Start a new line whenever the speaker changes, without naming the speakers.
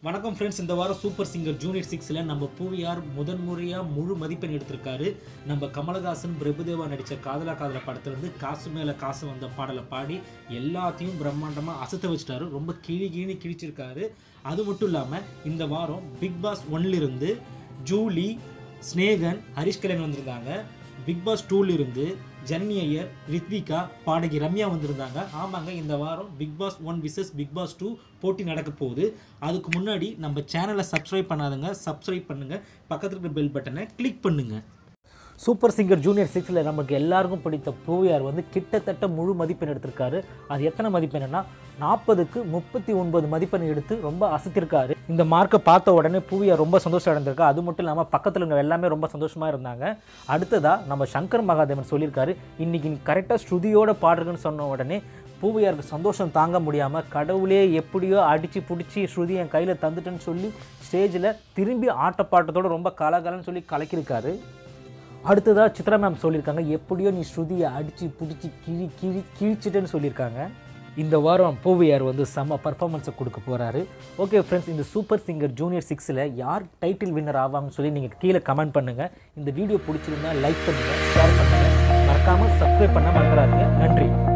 வணக்கம் ஃப்ரெண்ட்ஸ் இந்த வாரம் சூப்பர் சிங்கர் ஜூனியர் சிக்ஸில் நம்ம பூவியார் முதன்முறையாக முழு மதிப்பெண் எடுத்திருக்காரு நம்ம கமலஹாசன் பிரபுதேவா நடித்த காதலா காதலா படத்துலேருந்து காசு மேலே காசு வந்த பாடலை பாடி எல்லாத்தையும் பிரம்மாண்டமாக அசத்த வச்சிட்டாரு ரொம்ப கிழி கிழி கிழிச்சிருக்காரு அது மட்டும் இல்லாமல் இந்த வாரம் பிக் பாஸ் ஒன்லிருந்து ஜூலி ஸ்னேகன் ஹரிஷ் கல்யாண் வந்திருந்தாங்க பிக் பாஸ் டூலிருந்து ஜனனி ஐயர் ரித்விகா பாடகி ரம்யா வந்திருந்தாங்க ஆமாங்க இந்த வாரம் Bigg Boss one versus Bigg Boss two போட்டி நடக்க போகுது அதுக்கு முன்னாடி நம்ம சேனலை சப்ஸ்கிரைப் பண்ணாதுங்க சப்ஸ்கிரைப் பண்ணுங்க பக்கத்துல இருக்கிற பெல் பட்டனை கிளிக் பண்ணுங்க
சூப்பர் சிங்கர் ஜூனியர் சிக்ஸில் நமக்கு எல்லாருக்கும் பிடித்த பூவியார் வந்து கிட்டத்தட்ட முழு மதிப்பெண் எடுத்திருக்காரு அது எத்தனை மதிப்பெண்னா நாற்பதுக்கு முப்பத்தி ஒன்பது மதிப்பெண் எடுத்து ரொம்ப அசத்திருக்காரு இந்த மார்க்கை பார்த்த உடனே பூவியார் ரொம்ப சந்தோஷம் அடைந்திருக்கா அது மட்டும் இல்லாமல் பக்கத்தில் இருந்த எல்லாமே ரொம்ப சந்தோஷமாக இருந்தாங்க அடுத்ததாக நம்ம சங்கர் மகாதேவன் சொல்லியிருக்காரு இன்னைக்கு நீ கரெக்டாக ஸ்ருதியோட பாடுறதுன்னு சொன்ன உடனே பூவியாருக்கு சந்தோஷம் தாங்க முடியாமல் கடவுளே எப்படியோ அடித்து பிடிச்சி ஸ்ருதி என் கையில் தந்துட்டேன்னு சொல்லி ஸ்டேஜில் திரும்பி ஆட்டப்பாட்டத்தோட ரொம்ப கலகலன்னு சொல்லி கலக்கியிருக்காரு அடுத்ததாக சித்ரா மேம் சொல்லியிருக்காங்க எப்படியோ நீ ஸ்ருதியை அடித்து பிடிச்சி கிழி கிழி கிழிச்சிட்டேன்னு சொல்லியிருக்காங்க இந்த வாரம் பூவியார் வந்து செம்ம பர்ஃபார்மன்ஸை கொடுக்க போகிறாரு ஓகே ஃப்ரெண்ட்ஸ் இந்த சூப்பர் சிங்கர் ஜூனியர் சிக்ஸில் யார் டைட்டில் வின்னர் ஆவாங்கன்னு சொல்லி நீங்கள் கீழே கமெண்ட் பண்ணுங்கள் இந்த வீடியோ பிடிச்சிருந்தா லைக் பண்ணுங்கள் ஷேர் பண்ணுங்கள் மறக்காமல் சப்ஸ்கிரைப் பண்ண மறந்துடாதீங்க நன்றி